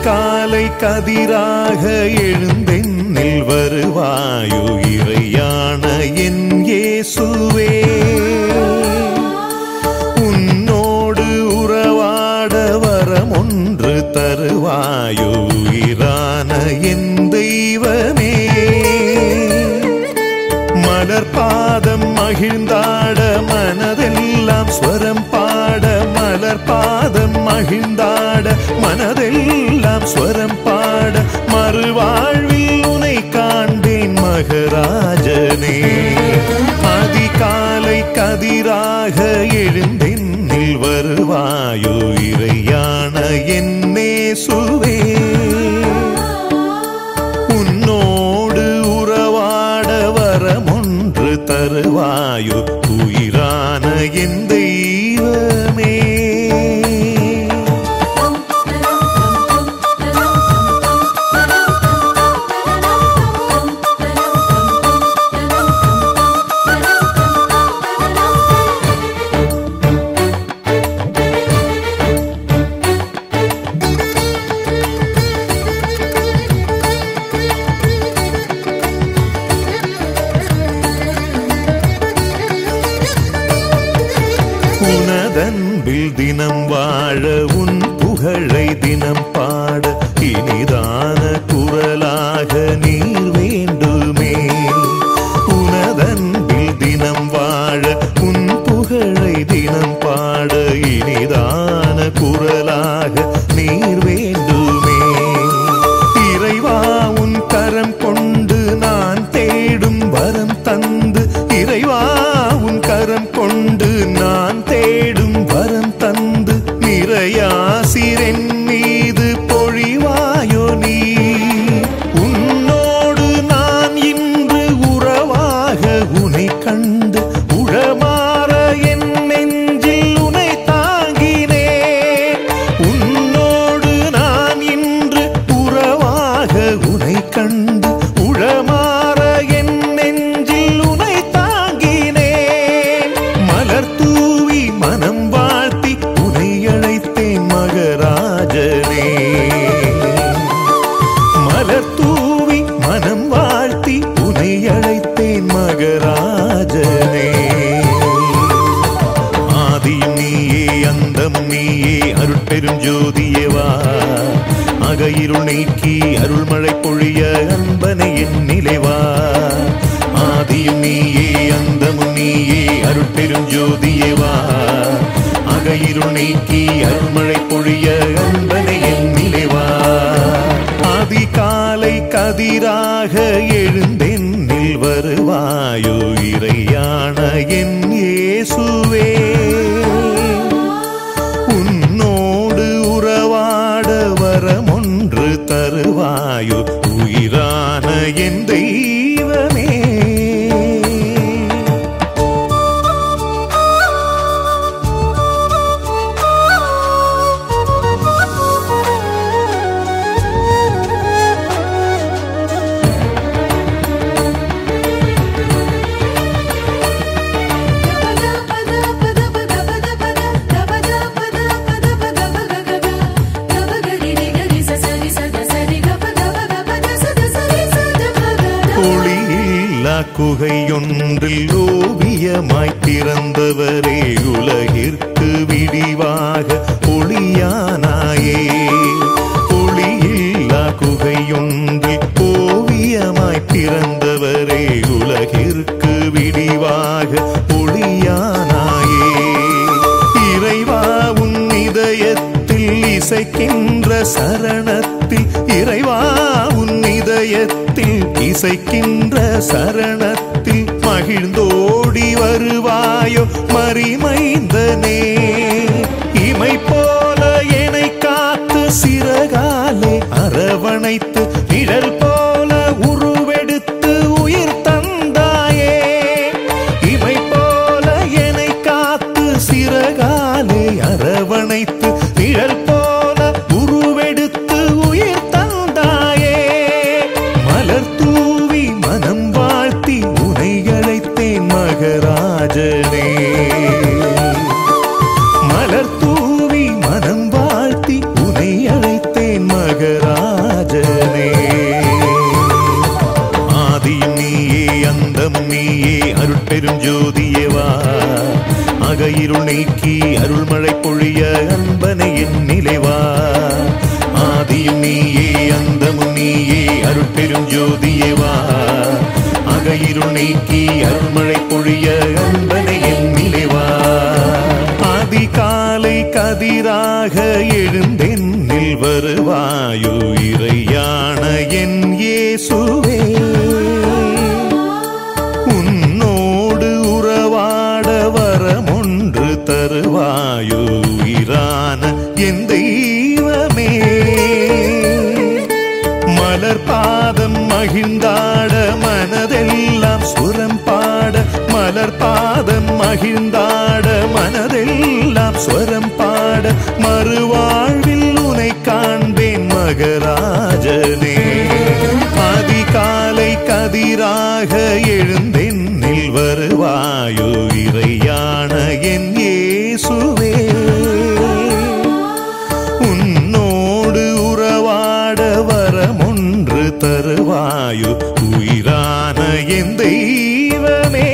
அதிகாலை கதிராக எழுந்தென்னில் வருவாயோ இறையான என் இயேசுவே உன்னோடு உறவாட வரம் ஒன்று தருவாயோ உயிரான என் தெய்வமே மலர் பாதம் மகிழ்ந்தாட மனதெல்லாம் ஸ்வரம் பாட மலர் பாதம் மகிழ்ந்தாட மனதெல்லாம் ஸ்வரம் பாட மறுவாழ்வில் உனை காண்பேன் மகராஜனே அதிகாலை கதிராக எழுந்தென்னில் வருவாயோ இறையான என்னே சுவே உன்னோடு உறவாட வரமொன்று தருவாயோ உயிரான என் தெய்வமே உனதன்பில் தினம் வாழ உன் புகழை தினம் பாட இனிதான குரலாக நீர் வேண்டுமே உனதன்பில் தினம் வாழ உன் புகழை தினம் பாட இனிதான குரலாக நீர் வேண்டுமே இறைவா உன் கரம் கொண்டு நான் தேடும் வரம் தந்து இறைவா உன் கரம் கொண்டு நான் தேடும் வரம் தந்து நிறையாசிரென் மீது பொழிவாயோ நீ உன்னோடு நான் இன்று உறவாக உனை கண்டு உளமாற என் நெஞ்சில் உனை தாங்கினேன் உன்னோடு நான் இன்று உறவாக உனை கண்டு உளமாற என் நெஞ்சில் உனை தாங்கினேன் மலர் தூவி மனம் வாழ்த்தி உனை அழைத்தேன் மகராஜனே மலர் தூவி மனம் வாழ்த்தி உனை அழைத்தேன் மகராஜனே ஆதியும் நீயே அந்தமும் நீயே அருட்பெரும் ஜோதியவா அகையிருள் நீக்கி அருள்மழை பொழிய அன்பனை என் நிலைவா ஆதியும் நீயே அந்தமும் நீயே அருட்பெரும் ஜோதியவா அகையிருள் நீக்கி அருள்மழை பொழிய அன்பனை என் நிலைவா அதிகாலை கதிராக எழுந்தென்னில் வருவாயோ இறையான என் இயேசுவே உன்னோடு உறவாட வரமொன்று தருவாயோ உயிரான என் தெய்வமே ஒளியில்லா குகையொன்றில் ஓவியமாய் பிறந்தவரே உலகிற்கு விடிவாக ஒளியானாயே ஒளியில்லா குகையொன்றில் ஓவியமாய் பிறந்தவரே உலகிற்கு விடிவாக ஒளியானாயே இறைவா உன் இதயத்தில் இசைக்கின்ற சரணத்தில் இறைவா உன் இதயத்தில் இசைக்கின்ற சரணத்தில் மகிழ்ந்தோடி வருவாயோ மறிமைந்தனே இமை போல என்னை காத்து சிறகாலே அரவணைத்து நிழல் போல உருவெடுத்து உயிர் தந்தாயே இமை போல என்னை காத்து சிறகாலே அரவணைத்து நிழல் போல உருவெடுத்து உயிர் தந்தாயே மலர் தூவி மனம் வாழ்த்தி உனை அழைத்தேன் மகராஜனே மலர் தூவி மனம் வாழ்த்தி உனை அழைத்தேன் மகராஜனே அகையிருள் நீக்கி அருள்மழை பொழிய அன்பனை என் நிலைவா ஆதியும் நீயே அந்தமும் நீயே அருட்பெரும் ஜோதியே வா அகையிருள் நீக்கி அருள்மழை பொழிய அன்பனை என் நிலைவா அதிகாலை கதிராக எழுந்தென்னில் வருவாயோ இறையான என் இயேசுவே உன்னோடு உறவாட வரமொன்று தருவாயோ உயிரான என் தெய்வமே மலர் பாதம் மகிழ்ந்தாட மனதெல்லாம் சுரம் பாட மலர் பாதம் மகிழ்ந்தாட மனதெல்லாம் ஸ்வரம் பாட மறுவாழ்வில் உனை காண்பேன் மகராஜனே அதிகாலை கதிராக எழுந்தென்னில் வருவாயோ இறையான என் இயேசுவே உன்னோடு உறவாட வரமொன்று தருவாயோ உயிரான என் தெய்வமே